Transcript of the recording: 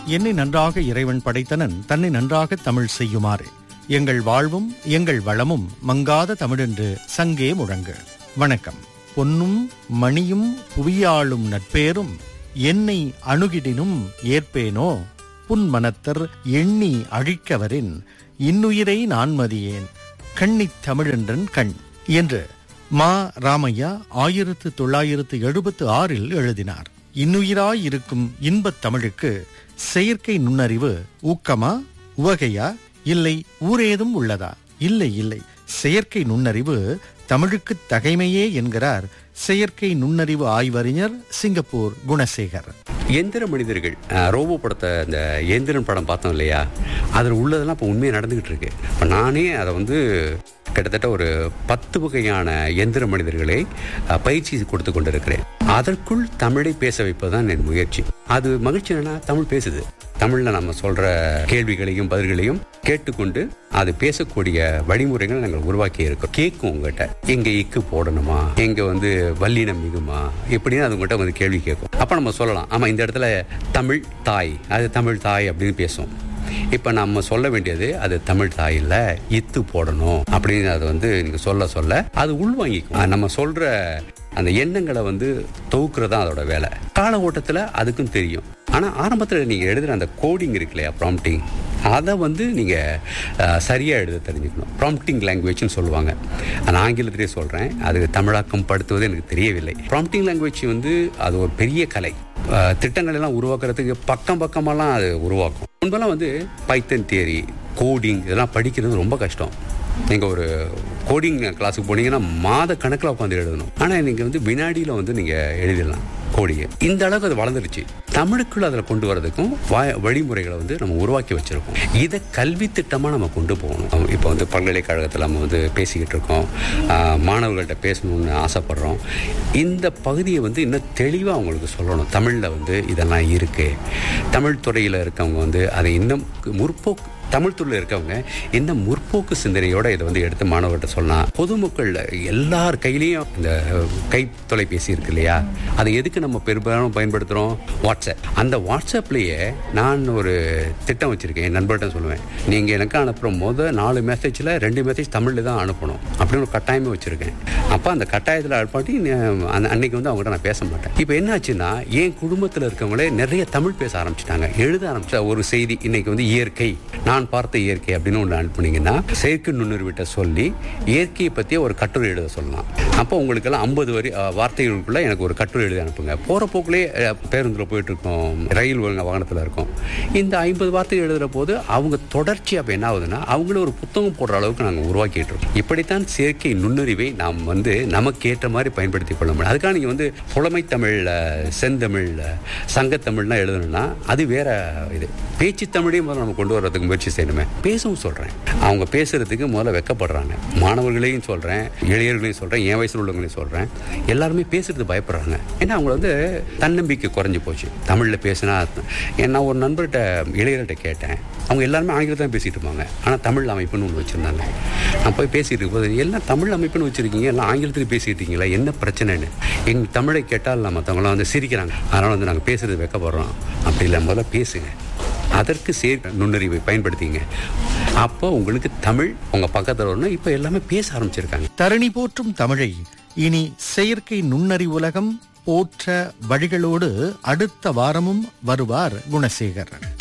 என்னை நன்றாக இறைவன் படைத்தனன் தன்னை நன்றாக தமிழ் செய்யுமாறு எங்கள் வாழ்வும் எங்கள் வளமும் மங்காத தமிழென்று சங்கே முழங்கு வணக்கம் பொன்னும் மணியும் புவியாளும் நட்பேரும் என்னை அணுகிடினும் ஏற்பேனோ புன்மனத்தர் எண்ணி அழிக்கவரின் இன்னுயிரை நான் மதியேன் கண்ணித் தமிழென்றன் கண் என்று மா ராமையா ஆயிரத்து தொள்ளாயிரத்து எழுபத்து ஆறில் எழுதினார் இன்னுயிராய் இருக்கும் இன்பத் தமிழுக்கு செயற்கை நுண்ணறிவு ஊக்கமா உவகையா இல்லை ஊரேதும் உள்ளதா இல்லை இல்லை செயற்கை நுண்ணறிவு தமிழுக்கு தகைமையே என்கிறார் செயற்கை நுண்ணறிவு ஆய்வறிஞர் சிங்கப்பூர் குணசேகர் எந்திர மனிதர்கள் அஹ், ரோபோ படத்தை அந்த எந்திரன் படம் பார்த்தோம் இல்லையா அதில் உள்ளதெல்லாம் இப்போ உண்மையாக நடந்துகிட்டு இருக்கு இப்போ நானே அதை வந்து கிட்டத்தட்ட ஒரு பத்து வகையான எந்திர மனிதர்களை அஹ், பயிற்சி கொடுத்து கொண்டிருக்கிறேன் அதற்குள் தமிழை பேச வைப்பதுதான் என் முயற்சி அது மகிழ்ச்சி என்னன்னா தமிழ் பேசுது தமிழ்ல நம்ம சொல்ற கேள்விகளையும் பதில்களையும் கேட்டுக்கொண்டு அது பேசக்கூடிய வழிமுறைகளை நாங்கள் உருவாக்கி இருக்கோம் கேட்கும் உங்ககிட்ட எங்க இக்கு போடணுமா எங்க வந்து வல்லினம் மிகுமா இப்படின்னு அது உங்ககிட்ட வந்து கேள்வி கேட்கும் அப்ப நம்ம சொல்லலாம் ஆமா இந்த இடத்துல தமிழ் தாய் அது தமிழ் தாய் அப்படின்னு பேசும் இப்ப நம்ம சொல்ல வேண்டியது அது தமிழ் தாய் இல்ல இத்து போடணும் அப்படின்னு அது வந்து நீங்க சொல்ல சொல்ல அது உள்வாங்கிக்கும் அஹ் நம்ம சொல்ற அந்த எண்ணங்களை வந்து தொகுக்கிறது தான் அதோட வேலை கால ஓட்டத்துல அதுக்கும் தெரியும் ஆனா ஆரம்பத்துல நீங்க எழுதுற அந்த கோடிங் இருக்கு இல்லையா ப்ராம்ப்டிங் அதை வந்து நீங்க அஹ், சரியா எழுத தெரிஞ்சுக்கணும் ப்ராம்ப்டிங் லாங்குவேஜ்னு சொல்லுவாங்க நான் ஆங்கிலத்திலே சொல்றேன் அது தமிழாக்கம் படுத்துவது எனக்கு தெரியவில்லை ப்ராம்ப்டிங் லாங்குவேஜ் வந்து அது ஒரு பெரிய கலை அஹ், திட்டங்கள் எல்லாம் உருவாக்குறதுக்கு பக்கம் பக்கமெல்லாம் அது உருவாக்கும் முன்பெல்லாம் வந்து பைத்தன் தியரி கோடிங் இதெல்லாம் படிக்கிறது ரொம்ப கஷ்டம் நீங்க ஒரு கோடிங் கிளாஸுக்கு போனீங்கன்னா மாத கணக்கில் உட்காந்து எழுதணும் ஆனா நீங்க வந்து வினாடியில வந்து நீங்க எழுதிடலாம் கோடிங்க இந்த அளவுக்கு அது வளர்ந்துருச்சு தமிழுக்குள்ள அதில் கொண்டு வரதுக்கும் வா- வழிமுறைகளை வந்து நம்ம உருவாக்கி வச்சிருக்கோம் இதை கல்வி திட்டமா நம்ம கொண்டு போகணும் இப்போ வந்து பல்கலைக்கழகத்தில் நம்ம வந்து பேசிக்கிட்டு இருக்கோம் ஆஹ், மாணவர்கள்ட்ட பேசணும்னு ஆசைப்படுறோம் இந்த பகுதியை வந்து இன்னும் தெளிவாக அவங்களுக்கு சொல்லணும் தமிழில் வந்து இதெல்லாம் இருக்கு தமிழ் துறையில் இருக்கவங்க வந்து அதை இன்னும் முற்போக்கு தமிழ் துறையில் இருக்கவங்க என்ன முற்போக்கு சிந்தனையோட இதை வந்து எடுத்து மாணவர்கிட்ட சொல்லலாம் பொதுமக்கள் எல்லார் கையிலையும் இந்த கை தொலைபேசி இருக்கு இல்லையா அதை எதுக்கு நம்ம பெரும்பாலும் பயன்படுத்துகிறோம் வாட்ஸ்அப் அந்த வாட்ஸ்அப்லேயே நான் ஒரு திட்டம் வச்சுருக்கேன் என் நண்பர்கிட்ட சொல்லுவேன் நீங்கள் எனக்கு அனுப்புகிற முத நாலு மெசேஜில் ரெண்டு மெசேஜ் தமிழில் தான் அனுப்பணும் அப்படின்னு ஒரு கட்டாயமே வச்சுருக்கேன் அப்போ அந்த கட்டாயத்தில் அனுப்பாட்டி நே- அந்த அன்னைக்கு வந்து அவங்ககிட்ட நான் பேச மாட்டேன் இப்போ என்ன ஆச்சுன்னா என் குடும்பத்தில் இருக்கவங்களே நிறைய தமிழ் பேச ஆரம்பிச்சிட்டாங்க எழுத ஆரம்பிச்சா ஒரு செய்தி இன்னைக்கு வந்து இயற்கை நான் பார்த்த இயற்கை அப்படின்னு ஒன்று அனுப்புனீங்கன்னா செயற்கை நுண்ணுருவிட்ட சொல்லி இயற்கையை பற்றிய ஒரு கட்டுரை எழுத சொல்லலாம் அப்போ உங்களுக்கெல்லாம் ஐம்பது வரி அஹ், வார்த்தைகளுக்குள்ள எனக்கு ஒரு கட்டுரை எழுதி அனுப்புங்க போகிற போக்குலேயே பேருந்தில் போயிட்டு இருக்கோம் ரயில் வாங்க- வாகனத்தில் இருக்கோம் இந்த ஐம்பது வார்த்தை எழுதுகிற போது அவங்க தொடர்ச்சி அப்போ என்ன ஆகுதுன்னா அவங்கள ஒரு புத்தகம் போடுற அளவுக்கு நாங்கள் உருவாக்கிட்டு இருக்கோம் இப்படித்தான் செயற்கை நுண்ணுறிவை நாம் வந்து நமக்கு ஏற்ற மாதிரி பயன்படுத்தி கொள்ள முடியும் அதுக்காக நீங்கள் வந்து புலமை தமிழ்ல செந்தமிழ்ல சங்கத்தமிழ்லாம் எழுதணும்னா அது வேற இது பேச்சு தமிழையும் முதல்ல நம்ம கொண்டு வர்றதுக்கு முயற்சி செய்யணுமே பேசவும் சொல்றேன் அவங்க பேசுறதுக்கு முதல்ல வெக்கப்படுறாங்க மாணவர்களையும் சொல்றேன் இளைஞர்களையும் சொல்றேன் என் வயசுல உள்ளவங்களையும் சொல்றேன் எல்லாருமே பேசுறது பயப்படுறாங்க ஏன்னா அவங்க வந்து தன்னம்பிக்கை குறைஞ்சு போச்சு தமிழ்ல பேசினா நான் ஒரு நண்பர்கிட்ட இளைஞர்கிட்ட கேட்டேன் அவங்க எல்லாருமே ஆங்கிலத்தில் தான் பேசிட்டு இருப்பாங்க ஆனால் தமிழ் அமைப்புன்னு ஒன்று வச்சுருந்தாங்க நான் போய் பேசிட்டு இருக்கும்போது எல்லாம் தமிழ் அமைப்புன்னு வச்சுருக்கீங்க எல்லாம் ஆங்கிலத்தில் பேசிட்டு இருக்கீங்களா என்ன பிரச்சனைன்னு எங்கள் தமிழை கேட்டால் மற்றவங்களாம் வந்து சிரிக்கிறாங்க அதனால் வந்து நாங்கள் பேசுறது வெக்கப்படுறோம் அப்படி இல்லை முதல்ல பேசுங்க அதற்கு சேர் நுண்ணறிவை பயன்படுத்திங்க அப்போ உங்களுக்கு தமிழ் உங்கள் பக்கத்தில் வரணும் இப்போ எல்லாமே பேச ஆரம்பிச்சிருக்காங்க தரணி போற்றும் தமிழை இனி செயற்கை நுண்ணறிவுலகம் போற்ற வழிகளோடு அடுத்த வாரமும் வருவார் குணசேகர்